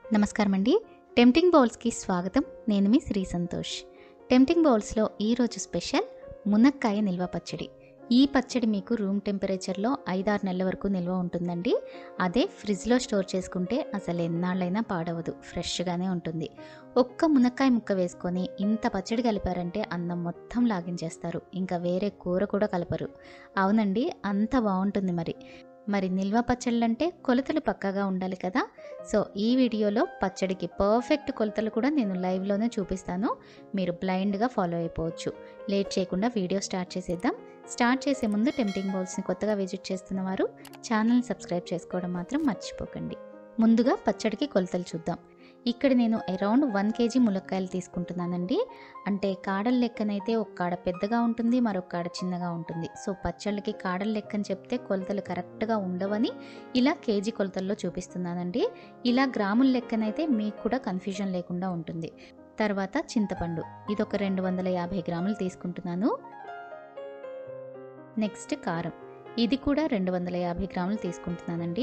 నమస్కారం అండి టెంప్టింగ్ బౌల్స్కి స్వాగతం నేను మీ శ్రీ సంతోష్ టెంప్టింగ్ బౌల్స్లో ఈరోజు స్పెషల్ మునక్కాయ నిల్వ పచ్చడి ఈ పచ్చడి మీకు రూమ్ టెంపరేచర్లో ఐదారు నెలల వరకు నిల్వ ఉంటుందండి అదే ఫ్రిడ్జ్లో స్టోర్ చేసుకుంటే అసలు ఎన్నాళ్ళైనా పాడవదు ఫ్రెష్గానే ఉంటుంది ఒక్క మునక్కాయ ముక్క వేసుకొని ఇంత పచ్చడి కలిపారంటే అన్నం మొత్తం లాగించేస్తారు ఇంకా వేరే కూర కూడా కలపరు అవునండి అంత బాగుంటుంది మరి మరి నిల్వ పచ్చళ్ళంటే కొలతలు పక్కాగా ఉండాలి కదా సో ఈ వీడియోలో పచ్చడికి పర్ఫెక్ట్ కొలతలు కూడా నేను లైవ్లోనే చూపిస్తాను మీరు బ్లైండ్గా ఫాలో అయిపోవచ్చు లేట్ చేయకుండా వీడియో స్టార్ట్ చేసేద్దాం స్టార్ట్ చేసే ముందు టెంప్టింగ్ బౌల్స్ని కొత్తగా విజిట్ చేస్తున్న వారు ఛానల్ని సబ్స్క్రైబ్ చేసుకోవడం మాత్రం మర్చిపోకండి ముందుగా పచ్చడికి కొలతలు చూద్దాం ఇక్కడ నేను అరౌండ్ వన్ కేజీ ములక్కాయలు తీసుకుంటున్నానండి అంటే కాడల లెక్కనైతే ఒక కాడ పెద్దగా ఉంటుంది మరొక కాడ చిన్నగా ఉంటుంది సో పచ్చళ్ళకి కాడల లెక్కని చెప్తే కొలతలు కరెక్ట్గా ఉండవని ఇలా కేజీ కొలతల్లో చూపిస్తున్నానండి ఇలా గ్రాముల లెక్కనైతే మీకు కూడా కన్ఫ్యూజన్ లేకుండా ఉంటుంది తర్వాత చింతపండు ఇది ఒక రెండు వందల యాభై గ్రాములు తీసుకుంటున్నాను నెక్స్ట్ కారం ఇది కూడా రెండు వందల యాభై గ్రాములు తీసుకుంటున్నానండి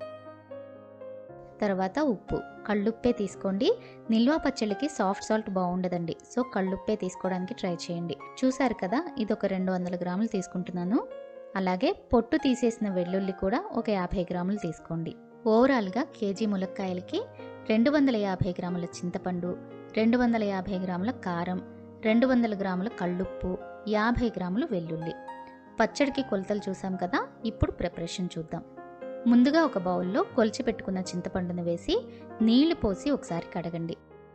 తర్వాత ఉప్పు కళ్ళుప్పే తీసుకోండి నిల్వ పచ్చళ్ళకి సాఫ్ట్ సాల్ట్ బాగుండదండి సో కళ్ళుప్పే తీసుకోవడానికి ట్రై చేయండి చూసారు కదా ఇది ఒక రెండు వందల గ్రాములు తీసుకుంటున్నాను అలాగే పొట్టు తీసేసిన వెల్లుల్లి కూడా ఒక యాభై గ్రాములు తీసుకోండి ఓవరాల్గా కేజీ ములక్కాయలకి రెండు వందల యాభై గ్రాముల చింతపండు రెండు వందల యాభై గ్రాముల కారం రెండు వందల గ్రాముల కళ్ళుప్పు యాభై గ్రాములు వెల్లుల్లి పచ్చడికి కొలతలు చూసాం కదా ఇప్పుడు ప్రిపరేషన్ చూద్దాం ముందుగా ఒక బౌల్లో కొలిచి పెట్టుకున్న చింతపండును వేసి నీళ్లు పోసి ఒకసారి కడగండి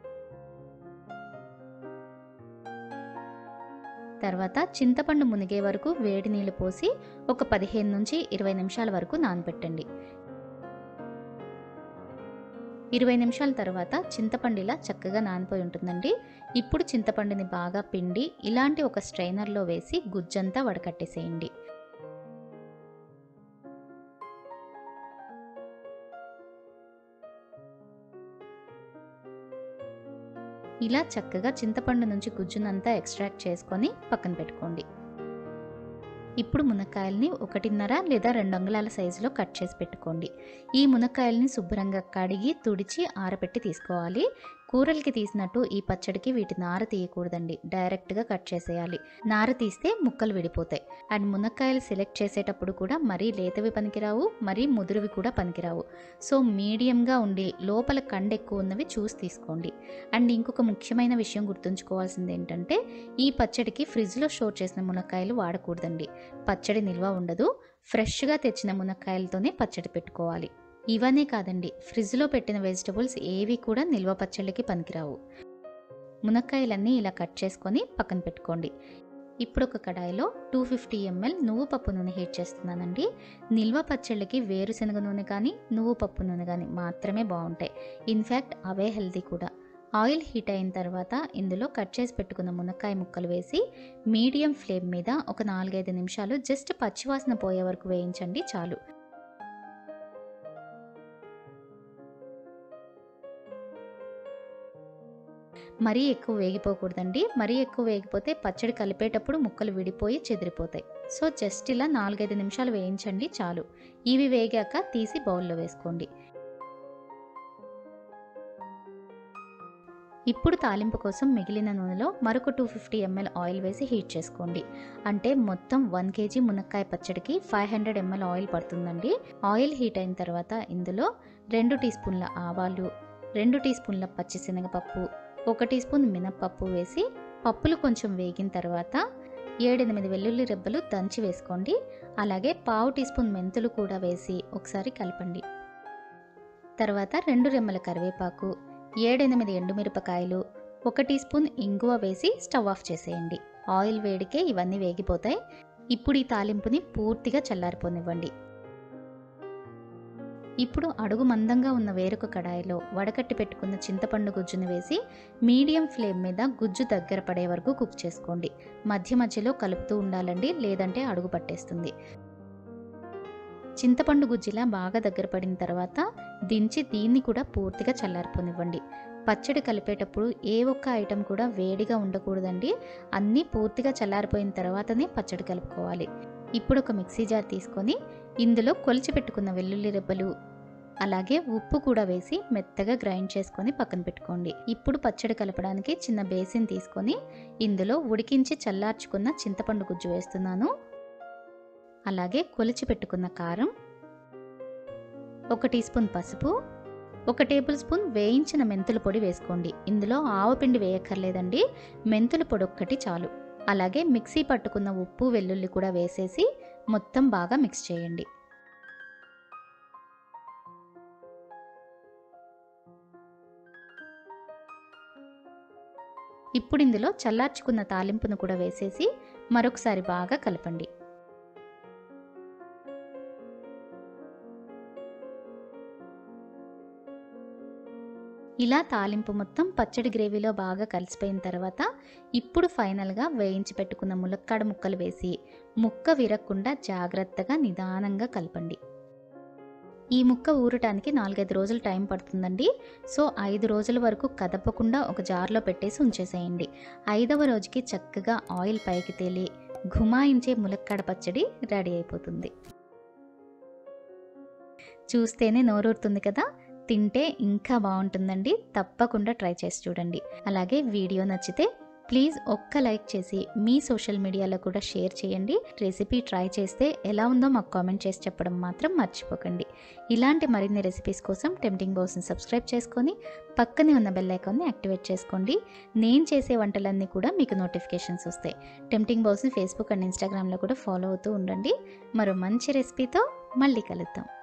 తర్వాత చింతపండు మునిగే వరకు వేడి నీళ్లు పోసి ఒక పదిహేను నుంచి ఇరవై నిమిషాల వరకు నానబెట్టండి ఇరవై నిమిషాల తర్వాత చింతపండు ఇలా చక్కగా నానిపోయి ఉంటుందండి ఇప్పుడు చింతపండుని బాగా పిండి ఇలాంటి ఒక స్ట్రైనర్లో వేసి గుజ్జంతా వడకట్టేసేయండి ఇలా చక్కగా చింతపండు నుంచి గుజ్జునంతా ఎక్స్ట్రాక్ట్ చేసుకొని పక్కన పెట్టుకోండి ఇప్పుడు మునక్కాయల్ని ఒకటిన్నర లేదా రెండు అంగుళాల సైజులో కట్ చేసి పెట్టుకోండి ఈ మునక్కాయల్ని శుభ్రంగా కడిగి తుడిచి ఆరబెట్టి తీసుకోవాలి కూరలకి తీసినట్టు ఈ పచ్చడికి వీటి నార తీయకూడదండి డైరెక్ట్గా కట్ చేసేయాలి నార తీస్తే ముక్కలు విడిపోతాయి అండ్ మునక్కాయలు సెలెక్ట్ చేసేటప్పుడు కూడా మరీ లేతవి పనికిరావు మరీ ముదురువి కూడా పనికిరావు సో మీడియంగా ఉండి లోపల కండ ఎక్కువ ఉన్నవి చూసి తీసుకోండి అండ్ ఇంకొక ముఖ్యమైన విషయం గుర్తుంచుకోవాల్సింది ఏంటంటే ఈ పచ్చడికి ఫ్రిడ్జ్లో స్టోర్ చేసిన మునక్కాయలు వాడకూడదండి పచ్చడి నిల్వ ఉండదు ఫ్రెష్గా తెచ్చిన మునక్కాయలతోనే పచ్చడి పెట్టుకోవాలి ఇవన్నీ కాదండి ఫ్రిడ్జ్లో పెట్టిన వెజిటబుల్స్ ఏవి కూడా నిల్వ పచ్చళ్ళకి పనికిరావు మునక్కాయలన్నీ ఇలా కట్ చేసుకొని పక్కన పెట్టుకోండి ఇప్పుడు ఒక కడాయిలో టూ ఫిఫ్టీ ఎంఎల్ నువ్వు పప్పు నూనె హీట్ చేస్తున్నానండి నిల్వ పచ్చళ్ళకి వేరుశనగ నూనె కానీ నువ్వు పప్పు నూనె కానీ మాత్రమే బాగుంటాయి ఇన్ఫ్యాక్ట్ అవే హెల్తీ కూడా ఆయిల్ హీట్ అయిన తర్వాత ఇందులో కట్ చేసి పెట్టుకున్న మునక్కాయ ముక్కలు వేసి మీడియం ఫ్లేమ్ మీద ఒక నాలుగైదు నిమిషాలు జస్ట్ పచ్చివాసన పోయే వరకు వేయించండి చాలు మరీ ఎక్కువ వేగిపోకూడదండి మరీ ఎక్కువ వేగిపోతే పచ్చడి కలిపేటప్పుడు ముక్కలు విడిపోయి చెదిరిపోతాయి సో జస్ట్ ఇలా నాలుగైదు నిమిషాలు వేయించండి చాలు ఇవి వేగాక తీసి బౌల్లో వేసుకోండి ఇప్పుడు తాలింపు కోసం మిగిలిన నూనెలో మరొక టూ ఫిఫ్టీ ఎంఎల్ ఆయిల్ వేసి హీట్ చేసుకోండి అంటే మొత్తం వన్ కేజీ మునక్కాయ పచ్చడికి ఫైవ్ హండ్రెడ్ ఎంఎల్ ఆయిల్ పడుతుందండి ఆయిల్ హీట్ అయిన తర్వాత ఇందులో రెండు టీ స్పూన్ల ఆవాలు రెండు టీ స్పూన్ల పచ్చిశనగపప్పు ఒక టీ స్పూన్ మినప్పప్పు వేసి పప్పులు కొంచెం వేగిన తర్వాత ఏడెనిమిది వెల్లుల్లి రెబ్బలు దంచి వేసుకోండి అలాగే పావు టీ స్పూన్ మెంతులు కూడా వేసి ఒకసారి కలపండి తర్వాత రెండు రెమ్మల కరివేపాకు ఏడెనిమిది ఎండుమిరపకాయలు ఒక టీ స్పూన్ ఇంగువ వేసి స్టవ్ ఆఫ్ చేసేయండి ఆయిల్ వేడికే ఇవన్నీ వేగిపోతాయి ఇప్పుడు ఈ తాలింపుని పూర్తిగా చల్లారిపోనివ్వండి ఇప్పుడు అడుగు మందంగా ఉన్న వేరొక కడాయిలో వడకట్టి పెట్టుకున్న చింతపండు గుజ్జును వేసి మీడియం ఫ్లేమ్ మీద గుజ్జు దగ్గర పడే వరకు కుక్ చేసుకోండి మధ్య మధ్యలో కలుపుతూ ఉండాలండి లేదంటే అడుగు పట్టేస్తుంది చింతపండు గుజ్జిలా బాగా దగ్గర పడిన తర్వాత దించి దీన్ని కూడా పూర్తిగా చల్లారిపోనివ్వండి పచ్చడి కలిపేటప్పుడు ఏ ఒక్క ఐటెం కూడా వేడిగా ఉండకూడదండి అన్నీ పూర్తిగా చల్లారిపోయిన తర్వాతనే పచ్చడి కలుపుకోవాలి ఇప్పుడు ఒక మిక్సీ జార్ తీసుకొని ఇందులో కొలిచి పెట్టుకున్న వెల్లుల్లి రెబ్బలు అలాగే ఉప్పు కూడా వేసి మెత్తగా గ్రైండ్ చేసుకొని పక్కన పెట్టుకోండి ఇప్పుడు పచ్చడి కలపడానికి చిన్న బేసిన్ తీసుకొని ఇందులో ఉడికించి చల్లార్చుకున్న చింతపండు గుజ్జు వేస్తున్నాను అలాగే కొలిచి పెట్టుకున్న కారం ఒక టీ స్పూన్ పసుపు ఒక టేబుల్ స్పూన్ వేయించిన మెంతుల పొడి వేసుకోండి ఇందులో ఆవపిండి వేయక్కర్లేదండి మెంతుల పొడి ఒక్కటి చాలు అలాగే మిక్సీ పట్టుకున్న ఉప్పు వెల్లుల్లి కూడా వేసేసి మొత్తం బాగా మిక్స్ చేయండి ఇప్పుడు ఇందులో చల్లార్చుకున్న తాలింపును కూడా వేసేసి మరొకసారి బాగా కలపండి ఇలా తాలింపు మొత్తం పచ్చడి గ్రేవీలో బాగా కలిసిపోయిన తర్వాత ఇప్పుడు ఫైనల్గా వేయించి పెట్టుకున్న ములక్కాడ ముక్కలు వేసి ముక్క విరగకుండా జాగ్రత్తగా నిదానంగా కలపండి ఈ ముక్క ఊరటానికి నాలుగైదు రోజులు టైం పడుతుందండి సో ఐదు రోజుల వరకు కదపకుండా ఒక జార్లో పెట్టేసి ఉంచేసేయండి ఐదవ రోజుకి చక్కగా ఆయిల్ పైకి తేలి ఘుమాయించే ములక్కాడ పచ్చడి రెడీ అయిపోతుంది చూస్తేనే నోరూరుతుంది కదా తింటే ఇంకా బాగుంటుందండి తప్పకుండా ట్రై చేసి చూడండి అలాగే వీడియో నచ్చితే ప్లీజ్ ఒక్క లైక్ చేసి మీ సోషల్ మీడియాలో కూడా షేర్ చేయండి రెసిపీ ట్రై చేస్తే ఎలా ఉందో మాకు కామెంట్ చేసి చెప్పడం మాత్రం మర్చిపోకండి ఇలాంటి మరిన్ని రెసిపీస్ కోసం టెంప్టింగ్ బాక్స్ని సబ్స్క్రైబ్ చేసుకొని పక్కనే ఉన్న బెల్ ఐకాన్ని యాక్టివేట్ చేసుకోండి నేను చేసే వంటలన్నీ కూడా మీకు నోటిఫికేషన్స్ వస్తాయి టెంప్టింగ్ బాక్స్ని ఫేస్బుక్ అండ్ ఇన్స్టాగ్రామ్లో కూడా ఫాలో అవుతూ ఉండండి మరో మంచి రెసిపీతో మళ్ళీ కలుద్దాం